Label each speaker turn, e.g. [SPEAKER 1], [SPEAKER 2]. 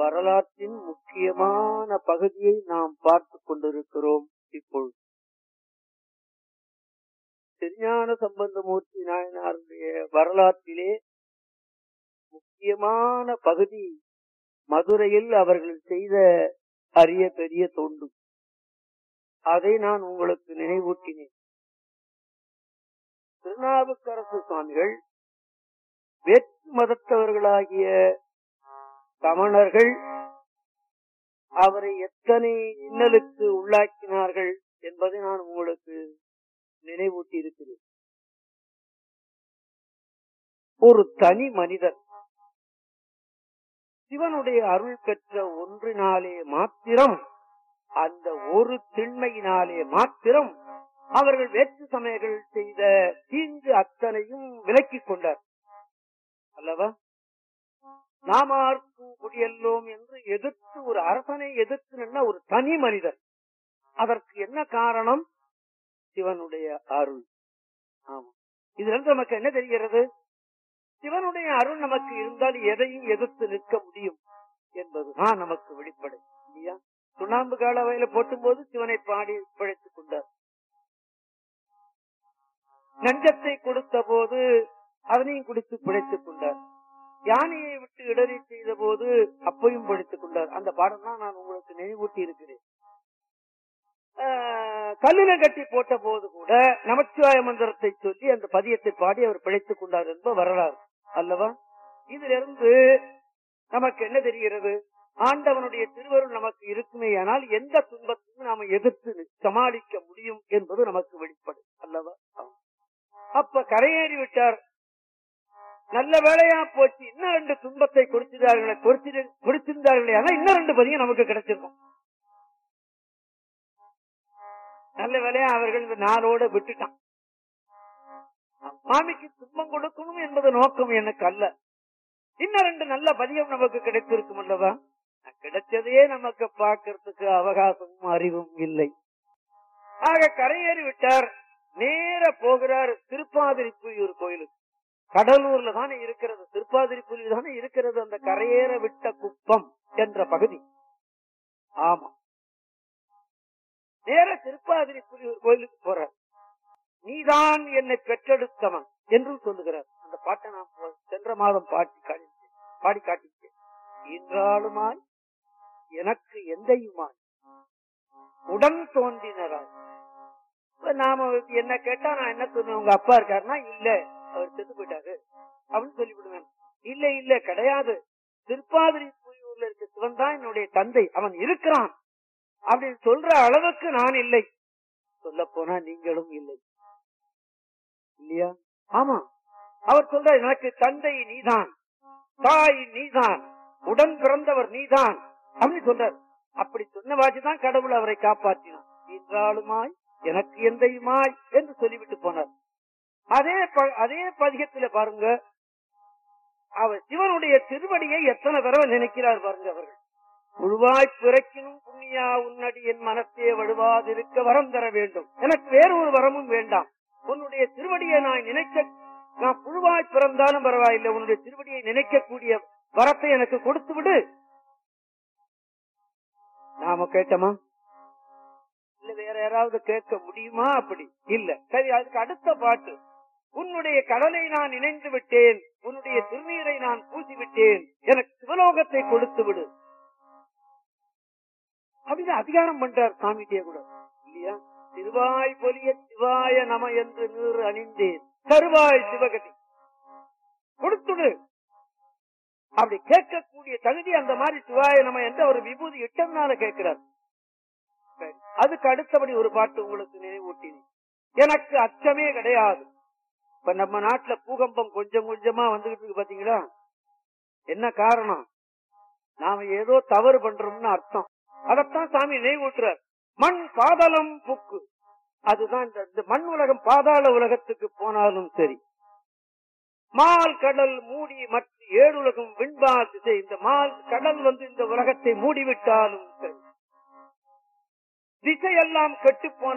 [SPEAKER 1] வரலாற்றின் முக்கியமான பகுதியை நாம் பார்த்து கொண்டிருக்கிறோம் இப்பொழுது திருஞான சம்பந்தமூர்த்தி நாயனாருடைய வரலாற்றிலே முக்கியமான பகுதி மதுரையில் அவர்கள் செய்த அரிய பெரிய தொண்டு அதை நான் உங்களுக்கு நினைவூட்டினேன் திருநாவுக்கரசு சுவாமிகள் வேற்று மதத்தவர்களாகிய சமணர்கள் அவரை எத்தனை இன்னலுக்கு உள்ளாக்கினார்கள் என்பதை நான் உங்களுக்கு நினைவூட்டி இருக்கிறேன் ஒரு தனி மனிதர் சிவனுடைய அருள் பெற்ற ஒன்றினாலே மாத்திரம் அந்த ஒரு திண்மையினாலே மாத்திரம் அவர்கள் வேற்று சமயங்கள் செய்த தீங்கு அத்தனையும் விலக்கிக் கொண்டார் அல்லவா நாமார்க்கும் குடியல்லோம் என்று எதிர்த்து ஒரு அரசனை எதிர்த்து நின்ற ஒரு தனி மனிதர் அதற்கு என்ன காரணம் சிவனுடைய அருள் ஆமா இதுல இருந்து நமக்கு என்ன தெரிகிறது சிவனுடைய அருள் நமக்கு இருந்தால் எதையும் எதிர்த்து நிற்க முடியும் என்பதுதான் நமக்கு வெளிப்படை இல்லையா சுண்ணாம்பு கால வயல போட்டும் போது சிவனை பாடி பிழைத்துக் கொண்டார் நஞ்சத்தை கொடுத்த போது அதனையும் குடித்து பிழைத்துக் கொண்டார் யானையை விட்டு இடறி செய்த போது அப்பையும் படித்துக் கொண்டார் அந்த பாடம் தான் நான் உங்களுக்கு நினைவூட்டி இருக்கிறேன் கல்லில கட்டி போட்ட போது கூட நமச்சிவாய மந்திரத்தை சொல்லி அந்த பதியத்தை பாடி அவர் பிழைத்துக் கொண்டார் என்ப வரலாறு அல்லவா இதிலிருந்து நமக்கு என்ன தெரிகிறது ஆண்டவனுடைய திருவருள் நமக்கு இருக்குமே ஆனால் எந்த துன்பத்தையும் நாம எதிர்த்து சமாளிக்க முடியும் என்பது நமக்கு வெளிப்படும் அல்லவா அப்ப கரையேறி விட்டார் நல்ல வேலையா போச்சு இன்னும் ரெண்டு துன்பத்தை கொடுத்திருந்தார்களே கொடுத்திருந்தார்களே ஆனா இன்னும் ரெண்டு பதியம் நமக்கு கிடைச்சிருக்கும் நல்ல வேலையா அவர்கள் இந்த நாளோட விட்டுட்டான் மாமிக்கு துன்பம் கொடுக்கணும் என்பது நோக்கம் எனக்கு அல்ல இன்னும் ரெண்டு நல்ல பதியம் நமக்கு கிடைத்திருக்கும் அல்லவா கிடைச்சதே நமக்கு பார்க்கறதுக்கு அவகாசமும் அறிவும் இல்லை ஆக கரையேறி விட்டார் நேர போகிறார் திருப்பாதிரிப்புலியூர் கோயிலுக்கு கடலூர்ல தானே இருக்கிறது திருப்பாதிரிப்புலி தானே இருக்கிறது அந்த கரையேற விட்ட குப்பம் என்ற பகுதி ஆமா நேர திருப்பாதிரிப்புலியூர் கோயிலுக்கு போறார் நீதான் என்னை பெற்றெடுத்தவன் என்று சொல்லுகிறார் அந்த பாட்டை நான் சென்ற மாதம் பாட்டி காட்டி பாடி காட்டிச்சேன் இன்றாலுமாய் எனக்கு எந்தையுமாய் உடன் தோன்றினராய் நாம என்ன கேட்டா நான் என்ன சொன்னேன் உங்க அப்பா இருக்காருன்னா இல்ல அவர் செத்து போயிட்டாரு அப்படின்னு சொல்லிவிடுவேன் இல்ல இல்ல கிடையாது திருப்பாதிரி புலியூர்ல இருக்க சிவன் தான் என்னுடைய தந்தை அவன் இருக்கிறான் அப்படின்னு சொல்ற அளவுக்கு நான் இல்லை சொல்ல போனா நீங்களும் இல்லை இல்லையா ஆமா அவர் சொல்ற எனக்கு தந்தை நீதான் தாய் நீதான் உடன் பிறந்தவர் நீதான் அப்படின்னு சொல்றார் அப்படி சொன்ன வாசிதான் கடவுள் அவரை காப்பாற்றினார் என்றாலுமாய் எனக்கு எந்தையுமாய் என்று சொல்லிவிட்டு போனார் அதே அதே பதிகத்துல பாருங்க அவர் சிவனுடைய திருவடியை எத்தனை தடவை நினைக்கிறார் பாருங்க அவர்கள் உழுவாய் பிறக்கினும் புண்ணியா உன்னடி என் மனத்தே வழுவாதிருக்க வரம் தர வேண்டும் எனக்கு வேறு ஒரு வரமும் வேண்டாம் உன்னுடைய திருவடியை நான் நினைக்க நான் புழுவாய் பிறந்தாலும் பரவாயில்லை உன்னுடைய திருவடியை நினைக்கக்கூடிய வரத்தை எனக்கு கொடுத்து விடு நாம கேட்டோமா இல்ல வேற யாராவது கேட்க முடியுமா அப்படி இல்ல சரி அதுக்கு அடுத்த பாட்டு உன்னுடைய கடலை நான் இணைந்து விட்டேன் உன்னுடைய திருநீரை நான் பூசி விட்டேன் எனக்கு சிவலோகத்தை கொடுத்து விடு அப்படின்னு அதிகாரம் பண்றார் சாமிகிட்டே கூட இல்லையா திருவாய் பொலிய சிவாய நம என்று நீர் அணிந்தேன் தருவாய் சிவகதி கொடுத்துடு அப்படி கேட்கக்கூடிய தகுதி அந்த மாதிரி சிவாய நம என்று ஒரு விபூதி இட்டம்னால கேட்கிறார் அதுக்கு அடுத்தபடி ஒரு பாட்டு உங்களுக்கு நினைவூட்டினேன் எனக்கு அச்சமே கிடையாது இப்ப நம்ம நாட்டுல பூகம்பம் கொஞ்சம் கொஞ்சமா வந்துகிட்டு இருக்கு பாத்தீங்களா என்ன காரணம் நாம ஏதோ தவறு பண்றோம்னு அர்த்தம் அதத்தான் சாமி நினைவூட்டுறார் மண் பாதாளம் புக்கு அதுதான் இந்த மண் உலகம் பாதாள உலகத்துக்கு போனாலும் சரி மால் கடல் மூடி மற்ற ஏழுலகம் விண்பா திசை இந்த மால் கடல் வந்து இந்த உலகத்தை மூடிவிட்டாலும் சரி திசையெல்லாம் கெட்டு போன